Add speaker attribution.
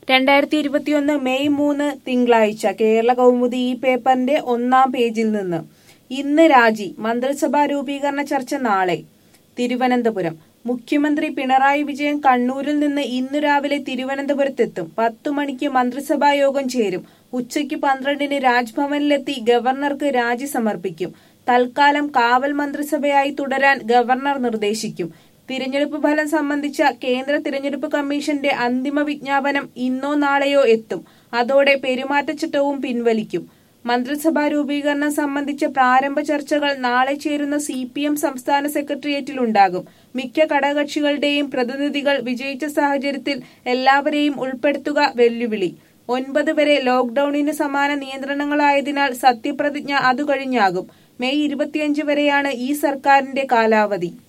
Speaker 1: രണ്ടായിരത്തി ഇരുപത്തിയൊന്ന് മെയ് മൂന്ന് തിങ്കളാഴ്ച കേരള കൗമുദി ഈ പേപ്പറിന്റെ ഒന്നാം പേജിൽ നിന്ന് ഇന്ന് രാജി മന്ത്രിസഭാ രൂപീകരണ ചർച്ച നാളെ തിരുവനന്തപുരം മുഖ്യമന്ത്രി പിണറായി വിജയൻ കണ്ണൂരിൽ നിന്ന് ഇന്നു രാവിലെ തിരുവനന്തപുരത്തെത്തും പത്തു മണിക്ക് മന്ത്രിസഭാ യോഗം ചേരും ഉച്ചയ്ക്ക് പന്ത്രണ്ടിന് രാജ്ഭവനിലെത്തി ഗവർണർക്ക് രാജി സമർപ്പിക്കും തൽക്കാലം കാവൽ മന്ത്രിസഭയായി തുടരാൻ ഗവർണർ നിർദ്ദേശിക്കും തിരഞ്ഞെടുപ്പ് ഫലം സംബന്ധിച്ച കേന്ദ്ര തിരഞ്ഞെടുപ്പ് കമ്മീഷന്റെ അന്തിമ വിജ്ഞാപനം ഇന്നോ നാളെയോ എത്തും അതോടെ പെരുമാറ്റച്ചട്ടവും പിൻവലിക്കും മന്ത്രിസഭാ രൂപീകരണം സംബന്ധിച്ച പ്രാരംഭ ചർച്ചകൾ നാളെ ചേരുന്ന സി പി എം സംസ്ഥാന സെക്രട്ടേറിയറ്റിലുണ്ടാകും മിക്ക ഘടകകക്ഷികളുടെയും പ്രതിനിധികൾ വിജയിച്ച സാഹചര്യത്തിൽ എല്ലാവരെയും ഉൾപ്പെടുത്തുക വെല്ലുവിളി ഒൻപത് വരെ ലോക്ഡൌണിന് സമാന നിയന്ത്രണങ്ങളായതിനാൽ സത്യപ്രതിജ്ഞ അതുകഴിഞ്ഞാകും മെയ് ഇരുപത്തിയഞ്ച് വരെയാണ് ഈ സർക്കാരിന്റെ കാലാവധി